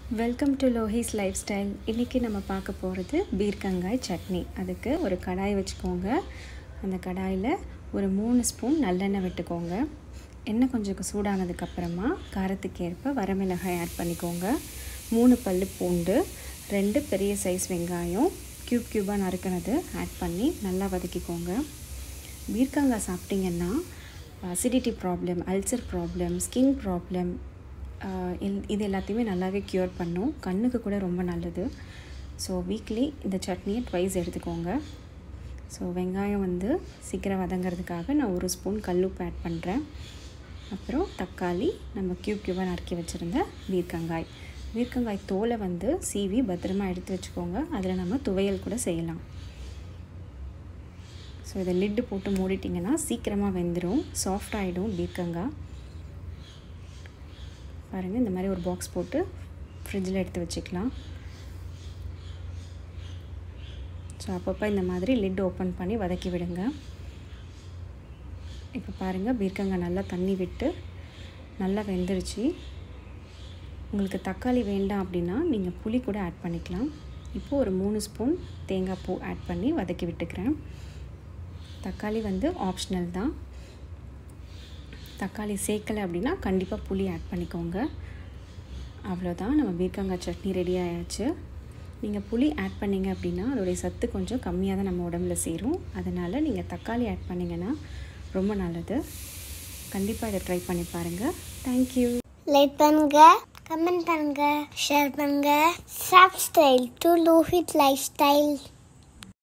welcome to Lohi's lifestyle இன்றைக்கி நம்ம பார்க்க போகிறது பீர்க்கங்காய் சட்னி அதுக்கு ஒரு கடாய் வச்சுக்கோங்க அந்த கடாயில் ஒரு மூணு ஸ்பூன் நல்லெண்ணெய் விட்டுக்கோங்க எண்ணெய் கொஞ்சம் சூடானதுக்கப்புறமா காரத்துக்கு ஏற்ப வரமிளகாய் ஆட் பண்ணிக்கோங்க மூணு பல் பூண்டு ரெண்டு பெரிய சைஸ் வெங்காயம் க்யூப் க்யூபாக நறுக்கினது ஆட் பண்ணி நல்லா வதக்கிக்கோங்க பீர்க்கங்காய் சாப்பிட்டிங்கன்னா acidity problem ulcer problem skin problem இது எல்லாத்தையுமே நல்லாவே க்யூர் பண்ணும் கண்ணுக்கு கூட ரொம்ப நல்லது ஸோ வீக்லி இந்த சட்னியை ட்வைஸ் எடுத்துக்கோங்க ஸோ வெங்காயம் வந்து சீக்கிரம் வதங்கிறதுக்காக நான் ஒரு ஸ்பூன் கல்லுப்பு ஆட் பண்ணுறேன் அப்புறம் தக்காளி நம்ம க்யூப் க்யூபாக நறுக்கி வச்சுருந்த பீர்க்கங்காய் பீர்க்கங்காய் தோலை வந்து சீவி பத்திரமா எடுத்து வச்சுக்கோங்க அதில் நம்ம துவையல் கூட செய்யலாம் ஸோ இதை லிட்டு போட்டு மூடிட்டிங்கன்னா சீக்கிரமாக வெந்துடும் சாஃப்ட் ஆகிடும் பீர்க்கங்காய் பாருங்கள் இந்த மாதிரி ஒரு பாக்ஸ் போட்டு ஃப்ரிட்ஜில் எடுத்து வச்சுக்கலாம் ஸோ அப்பப்போ இந்த மாதிரி லிட் ஓப்பன் பண்ணி வதக்கி விடுங்க இப்போ பாருங்கள் பீர்க்கங்காய் நல்லா தண்ணி விட்டு நல்லா வெந்துருச்சு உங்களுக்கு தக்காளி வேண்டாம் அப்படின்னா நீங்கள் புளி கூட ஆட் பண்ணிக்கலாம் இப்போது ஒரு மூணு ஸ்பூன் தேங்காய் பூ ஆட் பண்ணி வதக்கி விட்டுக்கிறேன் தக்காளி வந்து ஆப்ஷனல் தான் தக்காளி சேர்க்கலை அப்படின்னா கண்டிப்பாக புளி ஆட் பண்ணிக்கோங்க அவ்வளோதான் நம்ம பீர்க்கங்காய் சட்னி ரெடி ஆயாச்சு நீங்கள் புளி ஆட் பண்ணிங்க அப்படின்னா அதோடைய சத்து கொஞ்சம் கம்மியாக தான் நம்ம உடம்புல சேரும் அதனால் நீங்கள் தக்காளி ஆட் பண்ணிங்கன்னா ரொம்ப நல்லது கண்டிப்பாக இதை ட்ரை பண்ணி பாருங்கள் தேங்க்யூ லைக் பண்ணுங்க கமெண்ட் பண்ணுங்க ஷேர் பண்ணுங்க subscribe to Lohi's life style